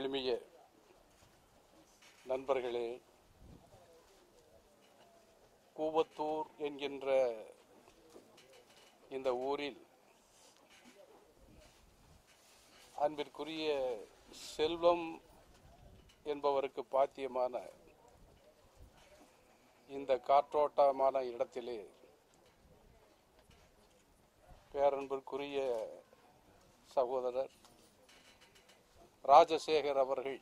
பெருமைய நண்பர்களே கூவத்தூர் என்கின்ற இந்த ஊரில் அன்பிற்குரிய செல்வம் என்பவருக்கு பாத்தியமான இந்த காற்றோட்டமான இடத்திலே பேரன்பிற்குரிய சகோதரர் ராஜசேகர் அவர்கள்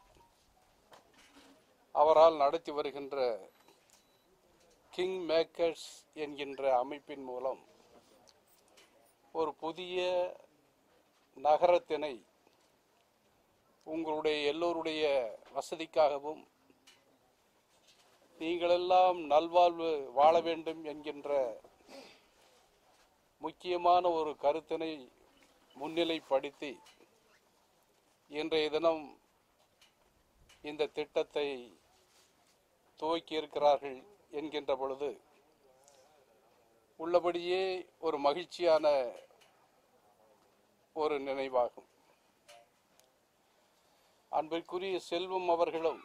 அவரால் நடத்தி வருகின்ற கிங் மேக்கர்ஸ் என்கின்ற அமைப்பின் மூலம் ஒரு புதிய நகரத்தினை உங்களுடைய எல்லோருடைய வசதிக்காகவும் நீங்களெல்லாம் நல்வாழ்வு வாழ வேண்டும் என்கின்ற முக்கியமான ஒரு கருத்தினை முன்னிலைப்படுத்தி இன்றைய தினம் இந்த திட்டத்தை துவக்கி இருக்கிறார்கள் என்கின்ற பொழுது உள்ளபடியே ஒரு மகிழ்ச்சியான ஒரு நினைவாகும் அன்பிற்குரிய செல்வம் அவர்களும்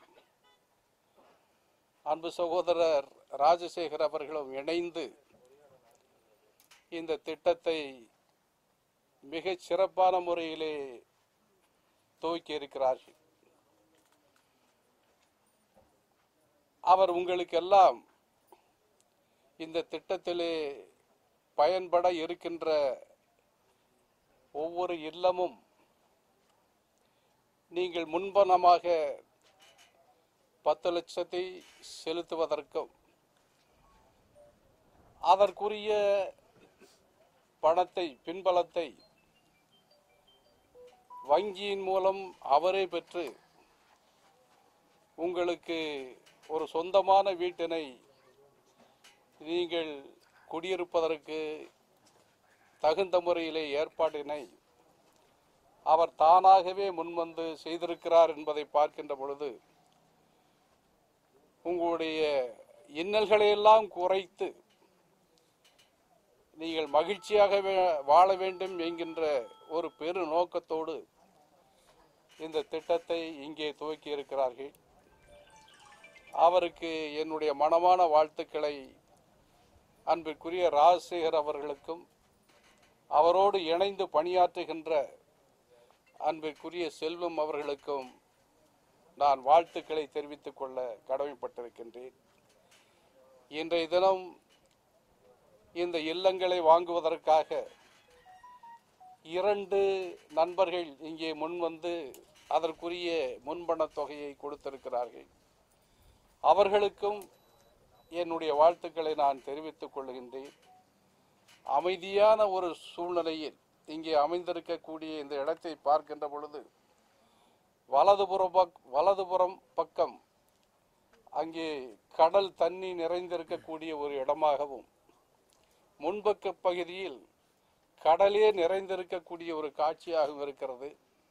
அன்பு சகோதரர் ராஜசேகர் அவர்களும் இணைந்து இந்த திட்டத்தை மிகச் சிறப்பான முறையிலே துவக்கி இருக்கிறார்கள் அவர் உங்களுக்கெல்லாம் இந்த திட்டத்திலே பயன்பட இருக்கின்ற ஒவ்வொரு இல்லமும் நீங்கள் முன்பணமாக பத்து லட்சத்தை செலுத்துவதற்கும் அதற்குரிய பணத்தை பின்பலத்தை வங்கியின் மூலம் அவரே பெற்று உங்களுக்கு ஒரு சொந்தமான வீட்டினை நீங்கள் குடியிருப்பதற்கு தகுந்த முறையிலே ஏற்பாட்டினை அவர் தானாகவே முன்வந்து செய்திருக்கிறார் என்பதை பார்க்கின்ற பொழுது உங்களுடைய இன்னல்களை எல்லாம் குறைத்து நீங்கள் மகிழ்ச்சியாக வே- வாழ வேண்டும் என்கின்ற ஒரு பெரு நோக்கத்தோடு இந்த திட்டத்தை இங்கே துவக்கி இருக்கிறார்கள் அவருக்கு என்னுடைய மனமான வாழ்த்துக்களை அன்பிற்குரிய ராஜசேகர் அவர்களுக்கும் அவரோடு இணைந்து பணியாற்றுகின்ற அன்பிற்குரிய செல்வம் அவர்களுக்கும் நான் வாழ்த்துக்களை தெரிவித்துக் கொள்ள கடமைப்பட்டிருக்கின்றேன் இன்றைய தினம் இந்த இல்லங்களை வாங்குவதற்காக இரண்டு நண்பர்கள் இங்கே முன்வந்து அதற்குரிய முன்பணத் தொகையை கொடுத்திருக்கிறார்கள் அவர்களுக்கும் என்னுடைய வாழ்த்துக்களை நான் தெரிவித்துக் கொள்கின்றேன் அமைதியான ஒரு சூழ்நிலையில் இங்கே அமைந்திருக்கக்கூடிய இந்த இடத்தை பார்க்கின்ற பொழுது வலதுபுறம் பக் வலதுபுறம் பக்கம் அங்கே கடல் தண்ணி நிறைந்திருக்கக்கூடிய ஒரு இடமாகவும் முன்பக்க பகுதியில் கடலே நிறைந்திருக்கக்கூடிய ஒரு காட்சியாகவும் இருக்கிறது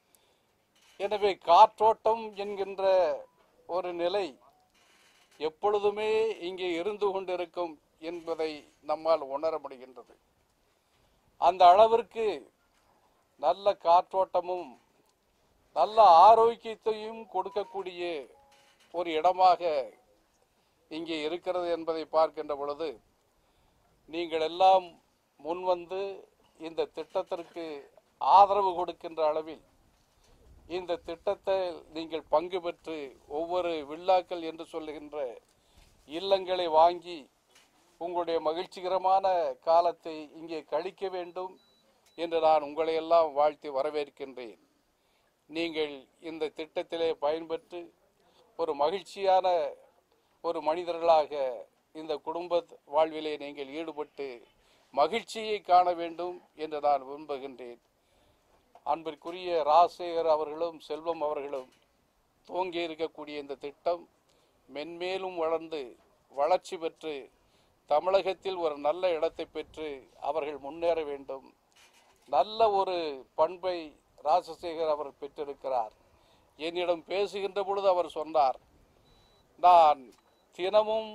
எனவே காற்றோட்டம் என்கின்ற ஒரு நிலை எப்பொழுதுமே இங்கே இருந்து கொண்டிருக்கும் என்பதை நம்மால் உணர முடிகின்றது அந்த அளவிற்கு நல்ல காற்றோட்டமும் நல்ல ஆரோக்கியத்தையும் கொடுக்கக்கூடிய ஒரு இடமாக இங்கே இருக்கிறது என்பதை பார்க்கின்ற பொழுது நீங்கள் எல்லாம் முன்வந்து இந்த திட்டத்திற்கு ஆதரவு கொடுக்கின்ற அளவில் இந்த திட்டத்தை நீங்கள் பங்கு பெற்று ஒவ்வொரு விழாக்கள் என்று சொல்லுகின்ற இல்லங்களை வாங்கி உங்களுடைய மகிழ்ச்சிகரமான காலத்தை இங்கே கழிக்க வேண்டும் என்று நான் உங்களை எல்லாம் வாழ்த்தி வரவேற்கின்றேன் நீங்கள் இந்த திட்டத்திலே பயன்பெற்று ஒரு மகிழ்ச்சியான ஒரு மனிதர்களாக இந்த குடும்ப வாழ்விலே நீங்கள் ஈடுபட்டு மகிழ்ச்சியை காண வேண்டும் என்று நான் விரும்புகின்றேன் அன்பிற்குரிய ராஜசேகர் அவர்களும் செல்வம் அவர்களும் துவங்கி இருக்கக்கூடிய இந்த திட்டம் மென்மேலும் வளர்ந்து வளர்ச்சி பெற்று தமிழகத்தில் ஒரு நல்ல இடத்தை பெற்று அவர்கள் முன்னேற வேண்டும் நல்ல ஒரு பண்பை ராஜசேகர் அவர் பெற்றிருக்கிறார் என்னிடம் பேசுகின்ற பொழுது அவர் சொன்னார் நான் தினமும்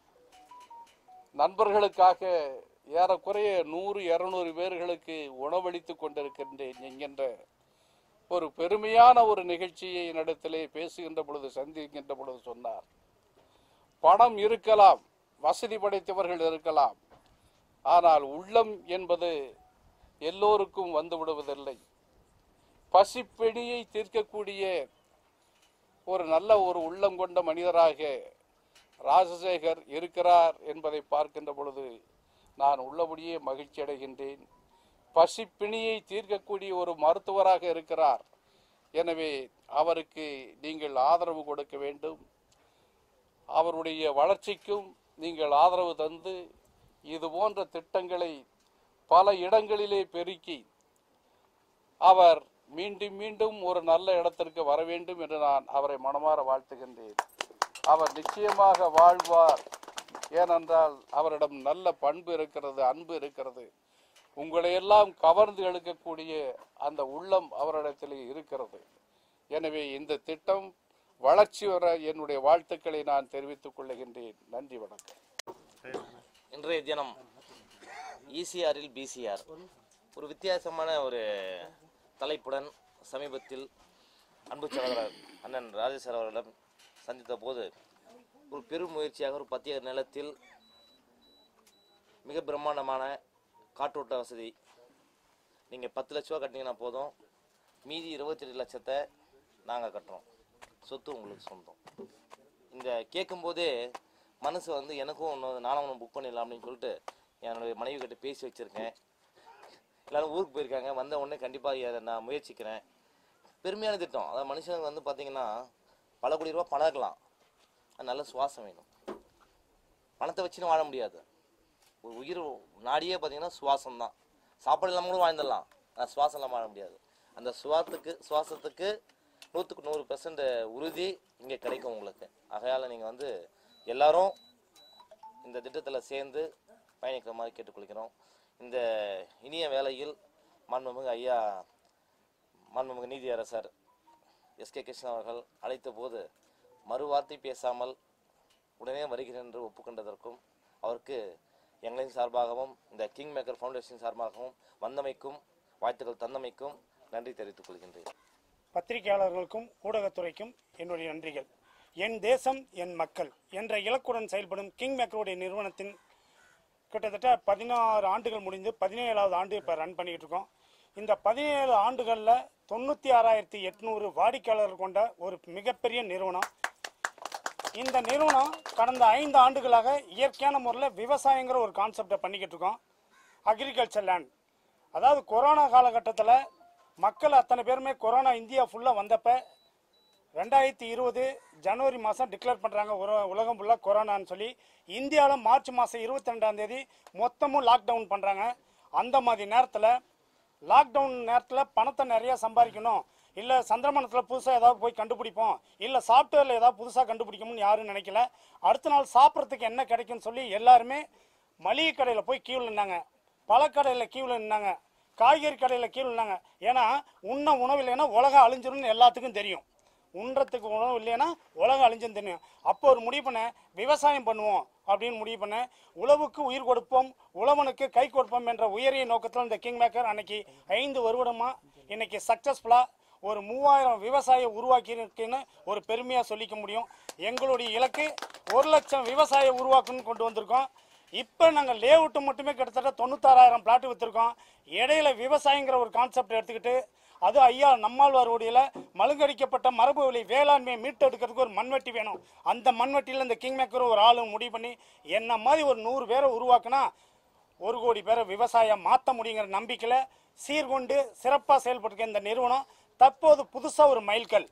நண்பர்களுக்காக ஏறக்குறைய நூறு இருநூறு பேர்களுக்கு உணவளித்துக் கொண்டிருக்கின்றேன் என்கின்ற ஒரு பெருமையான ஒரு நிகழ்ச்சியை என்னிடத்திலே பேசுகின்ற பொழுது சந்திக்கின்ற பொழுது சொன்னார் பணம் இருக்கலாம் வசதி படைத்தவர்கள் இருக்கலாம் ஆனால் உள்ளம் என்பது எல்லோருக்கும் வந்து விடுவதில்லை பசிப்பிணியை தீர்க்கக்கூடிய ஒரு நல்ல ஒரு உள்ளம் கொண்ட மனிதராக ராஜசேகர் இருக்கிறார் என்பதை பார்க்கின்ற பொழுது நான் உள்ளபடியே மகிழ்ச்சி அடைகின்றேன் பசிப்பிணியை தீர்க்கக்கூடிய ஒரு மருத்துவராக இருக்கிறார் எனவே அவருக்கு நீங்கள் ஆதரவு கொடுக்க வேண்டும் அவருடைய வளர்ச்சிக்கும் நீங்கள் ஆதரவு தந்து இது போன்ற திட்டங்களை பல இடங்களிலே பெருக்கி அவர் மீண்டும் மீண்டும் ஒரு நல்ல இடத்திற்கு வர வேண்டும் என்று நான் அவரை மனமாற வாழ்த்துகின்றேன் அவர் நிச்சயமாக வாழ்வார் ஏனென்றால் அவரிடம் நல்ல பண்பு இருக்கிறது அன்பு இருக்கிறது உங்களை எல்லாம் கவர்ந்து எடுக்கக்கூடிய அந்த உள்ளம் அவரிடத்தில் இருக்கிறது எனவே இந்த திட்டம் வளர்ச்சி வர என்னுடைய வாழ்த்துக்களை நான் தெரிவித்துக் கொள்ளுகின்றேன் நன்றி வணக்கம் இன்றைய தினம் இசிஆரில் பிசிஆர் ஒரு வித்தியாசமான ஒரு தலைப்புடன் சமீபத்தில் அன்பு சகோதரர் அண்ணன் ராஜேஸ்வர் அவர்களிடம் சந்தித்த போது ஒரு பெரும் முயற்சியாக ஒரு பத்திய நிலத்தில் மிக பிரம்மாண்டமான காற்றோட்ட வசதி நீங்கள் பத்து லட்ச ரூபா கட்டினீங்கன்னா போதும் மீதி இருபத்தெட்டு லட்சத்தை நாங்கள் கட்டுறோம் சொத்து உங்களுக்கு சொந்தம் இந்த கேட்கும்போதே மனசு வந்து எனக்கும் ஒன்று நானும் ஒன்று புக் பண்ணிடலாம் அப்படின்னு சொல்லிட்டு என்னுடைய மனைவி கிட்ட பேசி வச்சுருக்கேன் எல்லாரும் ஊருக்கு போயிருக்காங்க வந்த உடனே கண்டிப்பாக அதை நான் முயற்சிக்கிறேன் பெருமையான திட்டம் அதாவது மனுஷனுக்கு வந்து பார்த்தீங்கன்னா பல கோடி ரூபா பணம் இருக்கலாம் அது நல்ல சுவாசம் வேணும் பணத்தை வச்சுன்னு வாழ முடியாது ஒரு உயிர் நாடியே பார்த்தீங்கன்னா சுவாசம் தான் சாப்பாடு இல்லாமல் கூட வாழ்ந்துடலாம் ஆனால் சுவாசம் இல்லாமல் வாழ முடியாது அந்த சுவாசத்துக்கு சுவாசத்துக்கு நூற்றுக்கு நூறு பெர்சன்ட் உறுதி இங்கே கிடைக்கும் உங்களுக்கு ஆகையால் நீங்கள் வந்து எல்லாரும் இந்த திட்டத்தில் சேர்ந்து பயணிக்கிற மாதிரி கேட்டுக்கொள்கிறோம் இந்த இனிய வேளையில் மாண்புமிகு ஐயா மாண்புமிகு நீதியரசர் எஸ்கே கிருஷ்ணன் அவர்கள் அழைத்த போது மறுவார்த்தை பேசாமல் உடனே வருகிறேன் என்று ஒப்புக்கொண்டதற்கும் அவருக்கு எங்களின் சார்பாகவும் இந்த கிங் மேக்கர் ஃபவுண்டேஷன் சார்பாகவும் வந்தமைக்கும் வாழ்த்துக்கள் தந்தமைக்கும் நன்றி தெரிவித்துக் கொள்கின்றேன் பத்திரிகையாளர்களுக்கும் ஊடகத்துறைக்கும் என்னுடைய நன்றிகள் என் தேசம் என் மக்கள் என்ற இலக்குடன் செயல்படும் கிங் மேக்கருடைய நிறுவனத்தின் கிட்டத்தட்ட பதினாறு ஆண்டுகள் முடிந்து பதினேழாவது ஆண்டு இப்போ ரன் பண்ணிக்கிட்டு இருக்கோம் இந்த பதினேழு ஆண்டுகளில் தொண்ணூற்றி ஆறாயிரத்தி எட்நூறு வாடிக்கையாளர்கள் கொண்ட ஒரு மிகப்பெரிய நிறுவனம் இந்த நிறுவனம் கடந்த ஐந்து ஆண்டுகளாக இயற்கையான முறையில் விவசாயங்கிற ஒரு கான்செப்டை பண்ணிக்கிட்டு இருக்கோம் அக்ரிகல்ச்சர் லேண்ட் அதாவது கொரோனா காலகட்டத்தில் மக்கள் அத்தனை பேருமே கொரோனா இந்தியா ஃபுல்லாக வந்தப்ப ரெண்டாயிரத்தி இருபது ஜனவரி மாதம் டிக்ளேர் பண்ணுறாங்க உலகம் ஃபுல்லாக கொரோனான்னு சொல்லி இந்தியாவில் மார்ச் மாதம் இருபத்தி ரெண்டாம் தேதி மொத்தமும் லாக்டவுன் பண்ணுறாங்க அந்த மாதிரி நேரத்தில் லாக்டவுன் நேரத்தில் பணத்தை நிறைய சம்பாதிக்கணும் இல்லை சந்திரமணத்தில் புதுசாக ஏதாவது போய் கண்டுபிடிப்போம் இல்லை சாஃப்ட்வேரில் ஏதாவது புதுசாக கண்டுபிடிக்கணும்னு யாரும் நினைக்கல அடுத்த நாள் சாப்பிட்றதுக்கு என்ன கிடைக்கும்னு சொல்லி எல்லாருமே மளிகை கடையில் போய் கியூவில் நின்னாங்க பழக்கடையில் கியூவில் நின்னாங்க காய்கறி கடையில் கீழே நின்னாங்க ஏன்னா உண்ண உணவு இல்லைன்னா உலகம் அழிஞ்சிரும்னு எல்லாத்துக்கும் தெரியும் உண்றதுக்கு உணவு இல்லைன்னா உலகம் அழிஞ்சுன்னு தெரியும் அப்போ ஒரு முடிவு பண்ண விவசாயம் பண்ணுவோம் அப்படின்னு முடிவு பண்ண உழவுக்கு உயிர் கொடுப்போம் உழவனுக்கு கை கொடுப்போம் என்ற உயரிய நோக்கத்தில் இந்த கிங் மேக்கர் அன்னைக்கு ஐந்து வருடமா இன்னைக்கு சக்சஸ்ஃபுல்லாக ஒரு மூவாயிரம் விவசாய உருவாக்கி இருக்குன்னு ஒரு பெருமையாக சொல்லிக்க முடியும் எங்களுடைய இலக்கு ஒரு லட்சம் விவசாய உருவாக்குன்னு கொண்டு வந்திருக்கோம் இப்போ நாங்கள் லேஅவுட்டு மட்டுமே கிட்டத்தட்ட தொண்ணூத்தாறாயிரம் பிளாட் விற்றுருக்கோம் இடையில விவசாயங்கிற ஒரு கான்செப்ட் எடுத்துக்கிட்டு அது ஐயா நம்மாழ்வாருடையில மழுங்கடிக்கப்பட்ட மரபு வழி வேளாண்மையை மீட்டெடுக்கிறதுக்கு ஒரு மண்வெட்டி வேணும் அந்த மண்வெட்டியில் இந்த கிங் மேக்கர் ஒரு ஆளு முடிவு பண்ணி என்ன மாதிரி ஒரு நூறு பேரை உருவாக்குனா ஒரு கோடி பேரை விவசாயம் மாற்ற முடியுங்கிற நம்பிக்கையில் சீர்கொண்டு சிறப்பாக செயல்பட்டு இந்த நிறுவனம் தற்போது புதுசாக ஒரு மைல்கல்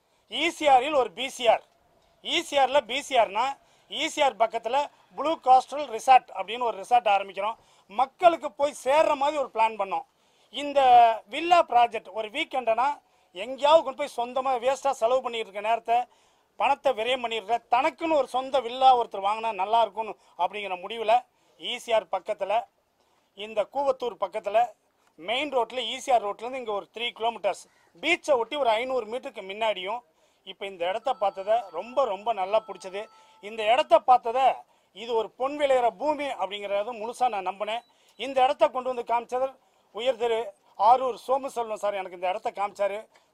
ஈசிஆரில் ஒரு பிசிஆர் ஈசிஆரில் பிசிஆர்னா ஈசிஆர் பக்கத்தில் ப்ளூ காஸ்டல் ரிசார்ட் அப்படின்னு ஒரு ரிசார்ட் ஆரம்பிக்கிறோம் மக்களுக்கு போய் சேர்ற மாதிரி ஒரு பிளான் பண்ணோம் இந்த வில்லா ப்ராஜெக்ட் ஒரு வீக்கெண்டனா எங்கேயாவது கொண்டு போய் சொந்தமாக வேஸ்ட்டாக செலவு பண்ணிட்டு இருக்க நேரத்தை பணத்தை விரயம் பண்ணிடுற தனக்குன்னு ஒரு சொந்த வில்லா ஒருத்தர் வாங்கினா நல்லா இருக்கும்னு அப்படிங்கிற முடிவில் ஈசிஆர் பக்கத்தில் இந்த கூவத்தூர் பக்கத்தில் மெயின் ரோட்டில் ஈசிஆர் ரோட்லேருந்து இங்கே ஒரு த்ரீ கிலோமீட்டர்ஸ் பீச்சை ஒட்டி ஒரு ஐநூறு மீட்டருக்கு முன்னாடியும் இப்போ இந்த இடத்த பார்த்ததை ரொம்ப ரொம்ப நல்லா பிடிச்சது இந்த இடத்த பார்த்ததை இது ஒரு பொன் விளையிற பூமி அப்படிங்கிறத முழுசாக நான் நம்பினேன் இந்த இடத்த கொண்டு வந்து காமிச்சது உயர் திரு ஆரூர் சோமசெல்வம் சார் எனக்கு இந்த இடத்த காமிச்சாரு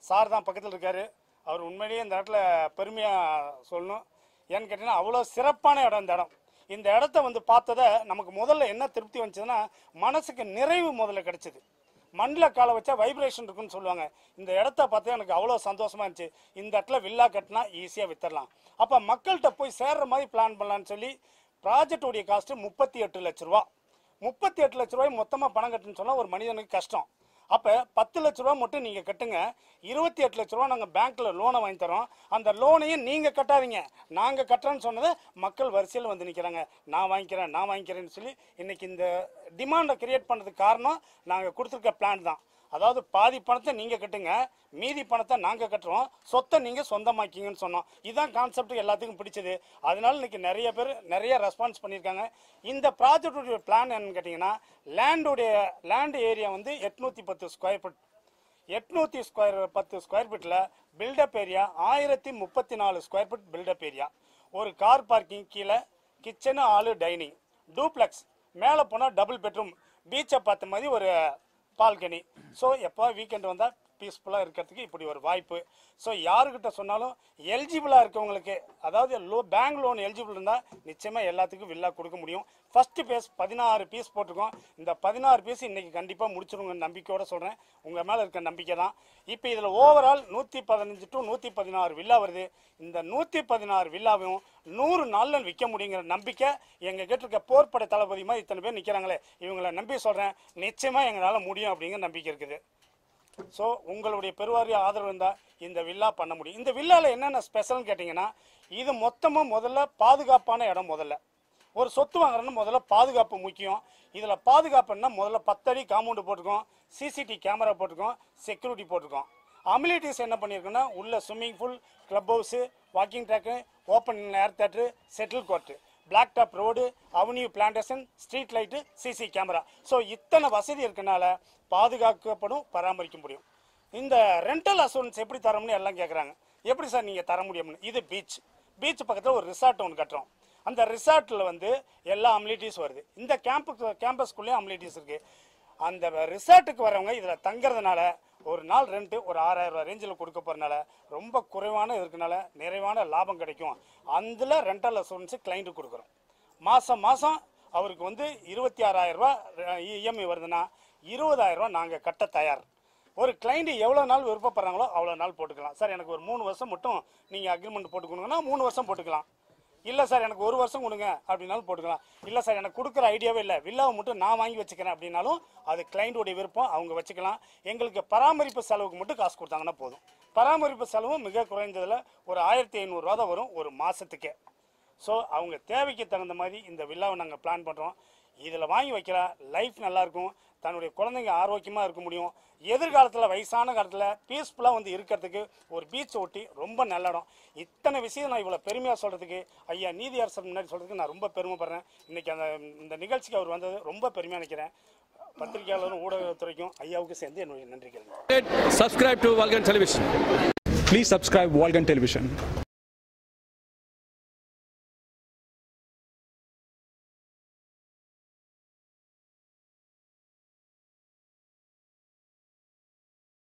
சார் தான் பக்கத்தில் இருக்காரு அவர் உண்மையிலேயே இந்த இடத்துல பெருமையாக சொல்லணும் ஏன்னு கேட்டிங்கன்னா அவ்வளோ சிறப்பான இடம் இந்த இடம் இந்த இடத்த வந்து பார்த்ததை நமக்கு முதல்ல என்ன திருப்தி வந்துச்சுன்னா மனசுக்கு நிறைவு முதல்ல கிடைச்சிது மண்ணில் காலை வச்சா வைப்ரேஷன் இருக்குன்னு சொல்லுவாங்க இந்த இடத்த பார்த்து எனக்கு அவ்வளோ சந்தோஷமா இருந்துச்சு இந்த இடத்துல வில்லா கட்டினா ஈஸியாக வித்தரலாம் அப்போ மக்கள்கிட்ட போய் சேர்ற மாதிரி பிளான் பண்ணலான்னு சொல்லி ப்ராஜெக்டோடைய காஸ்ட்டு முப்பத்தி எட்டு லட்ச ரூபா முப்பத்தி எட்டு லட்ச ரூபாய் மொத்தமாக பணம் கட்டுன்னு சொன்னால் ஒரு மனிதனுக்கு கஷ்டம் அப்போ பத்து லட்ச ரூபா மட்டும் நீங்கள் கட்டுங்க இருபத்தி எட்டு லட்ச ரூபா நாங்கள் பேங்க்கில் லோனை வாங்கி தரோம் அந்த லோனையும் நீங்கள் கட்டாதீங்க நாங்கள் கட்டுறோன்னு சொன்னதை மக்கள் வரிசையில் வந்து நிற்கிறாங்க நான் வாங்கிக்கிறேன் நான் வாங்கிக்கிறேன்னு சொல்லி இன்னைக்கு இந்த டிமாண்டை கிரியேட் பண்ணதுக்கு காரணம் நாங்கள் கொடுத்துருக்க பிளான் தான் அதாவது பாதி பணத்தை நீங்கள் கட்டுங்க மீதி பணத்தை நாங்கள் கட்டுறோம் சொத்தை நீங்கள் சொந்தமாக்கிங்கன்னு சொன்னோம் இதுதான் கான்செப்ட் எல்லாத்துக்கும் பிடிச்சது அதனால இன்னைக்கு நிறைய பேர் நிறைய ரெஸ்பான்ஸ் பண்ணியிருக்காங்க இந்த ப்ராஜெக்டுடைய பிளான் என்னன்னு கேட்டிங்கன்னா லேண்டுடைய லேண்ட் ஏரியா வந்து எட்நூற்றி பத்து ஸ்கொயர் ஃபீட் எட்நூற்றி ஸ்கொயர் பத்து ஸ்கொயர் ஃபீட்டில் பில்டப் ஏரியா ஆயிரத்தி முப்பத்தி நாலு ஸ்கொயர் ஃபீட் பில்டப் ஏரியா ஒரு கார் பார்க்கிங் கீழே கிச்சனு ஆளு டைனிங் டூப்ளெக்ஸ் மேலே போனால் டபுள் பெட்ரூம் பீச்சை பார்த்த மாதிரி ஒரு பால்கனி ஸோ எப்போ வீக்கெண்ட் வந்தால் பீஸ்ஃபுல்லாக இருக்கிறதுக்கு இப்படி ஒரு வாய்ப்பு ஸோ யாருக்கிட்ட சொன்னாலும் எலிஜிபிளாக இருக்கவங்களுக்கு அதாவது லோ பேங்க் லோன் எலிஜிபிள் இருந்தால் நிச்சயமாக எல்லாத்துக்கும் வில்லா கொடுக்க முடியும் ஃபஸ்ட்டு பேஸ் பதினாறு பீஸ் போட்டிருக்கோம் இந்த பதினாறு பீஸ் இன்னைக்கு கண்டிப்பாக முடிச்சிருங்க நம்பிக்கையோட சொல்கிறேன் உங்கள் மேலே இருக்க நம்பிக்கை தான் இப்போ இதில் ஓவரால் நூற்றி பதினஞ்சு டு நூற்றி பதினாறு வில்லா வருது இந்த நூற்றி பதினாறு வில்லாவையும் நூறு நாளில் விற்க முடியுங்கிற நம்பிக்கை எங்கள் கிட்ட இருக்க போர்ப்படை தளபதி மாதிரி இத்தனை பேர் நிற்கிறாங்களே இவங்களை நம்பி சொல்கிறேன் நிச்சயமாக எங்களால் முடியும் அப்படிங்கிற நம்பிக்கை இருக்குது ஸோ உங்களுடைய பெருவாரிய ஆதரவு இருந்தால் இந்த வில்லா பண்ண முடியும் இந்த வில்லாவில் என்னென்ன ஸ்பெஷல்னு கேட்டிங்கன்னா இது மொத்தமும் முதல்ல பாதுகாப்பான இடம் முதல்ல ஒரு சொத்து வாங்குறோன்னு முதல்ல பாதுகாப்பு முக்கியம் இதில் பாதுகாப்புன்னா முதல்ல பத்தடி காம்பவுண்டு போட்டிருக்கோம் சிசிடி கேமரா போட்டிருக்கோம் செக்யூரிட்டி போட்டிருக்கோம் அமிலிட்டிஸ் என்ன பண்ணியிருக்கோன்னா உள்ள swimming pool club house walking track open air theatre shuttle court black top road avenue plantation street light CC camera so இத்தனை வசதி இருக்கனால பாதுகாக்கப்படும் பராமரிக்க முடியும் இந்த ரெண்டல் அசூரன்ஸ் எப்படி தரோம்னு எல்லாம் கேட்குறாங்க எப்படி சார் நீங்கள் தர முடியும்னு இது பீச் பீச் பக்கத்தில் ஒரு ரிசார்ட் ஒன்று கட்டுறோம் அந்த ரிசார்ட்டில் வந்து எல்லா அம்யூனிட்டிஸ் வருது இந்த கேம்புக்கு கேம்பஸ்குள்ளேயும் அம்யூனிட்டிஸ் இருக்குது அந்த ரிசார்ட்டுக்கு வரவங்க இதில் தங்குறதுனால ஒரு நாள் ரெண்ட்டு ஒரு ஆறாயிரம் ரூபாய் ரேஞ்சில் கொடுக்க போகிறனால ரொம்ப குறைவான இருக்கனால நிறைவான லாபம் கிடைக்கும் அதில் ரெண்டல் அசூரன்ஸு கிளைண்ட்டுக்கு கொடுக்குறோம் மாதம் மாதம் அவருக்கு வந்து இருபத்தி ஆறாயிரம் ரூபாய் இஎம்ஐ வருதுன்னா இருபதாயிரம் ரூபாய் நாங்கள் கட்ட தயார் ஒரு கிளைண்ட் எவ்வளோ நாள் விருப்பப்படுறாங்களோ அவ்வளோ நாள் போட்டுக்கலாம் சார் எனக்கு ஒரு மூணு வருஷம் மட்டும் நீங்கள் அக்ரிமெண்ட் போட்டுக்கணுங்கன்னா மூணு வருஷம் போட்டுக்கலாம் இல்லை சார் எனக்கு ஒரு வருஷம் கொடுங்க அப்படின்னாலும் போட்டுக்கலாம் இல்லை சார் எனக்கு கொடுக்குற ஐடியாவே இல்லை வில்லாவை மட்டும் நான் வாங்கி வச்சுக்கிறேன் அப்படின்னாலும் அது கிளைண்ட்டுடைய விருப்பம் அவங்க வச்சுக்கலாம் எங்களுக்கு பராமரிப்பு செலவுக்கு மட்டும் காசு கொடுத்தாங்கன்னா போதும் பராமரிப்பு செலவும் மிக குறைந்ததில் ஒரு ஆயிரத்தி ஐநூறுரூவா தான் வரும் ஒரு மாதத்துக்கே ஸோ அவங்க தேவைக்கு தகுந்த மாதிரி இந்த வில்லாவை நாங்கள் பிளான் பண்ணுறோம் இதில் வாங்கி வைக்கிற லைஃப் நல்லாயிருக்கும் தன்னுடைய குழந்தைங்க ஆரோக்கியமாக இருக்க முடியும் எதிர்காலத்தில் வயசான காலத்தில் பீஸ்ஃபுல்லாக வந்து இருக்கிறதுக்கு ஒரு பீச் ஒட்டி ரொம்ப நல்ல இடம் இத்தனை விஷயம் நான் இவ்வளோ பெருமையாக சொல்கிறதுக்கு ஐயா நீதி அரசர் முன்னாடி சொல்கிறதுக்கு நான் ரொம்ப பெருமைப்படுறேன் இன்றைக்கி அந்த இந்த நிகழ்ச்சிக்கு அவர் வந்தது ரொம்ப பெருமையாக நினைக்கிறேன் பத்திரிகையாளரும் ஊடகத்துறைக்கும் ஐயாவுக்கு சேர்ந்து என்னுடைய நன்றிகள் Subscribe to Vulcan Television. Please subscribe Volgan Television.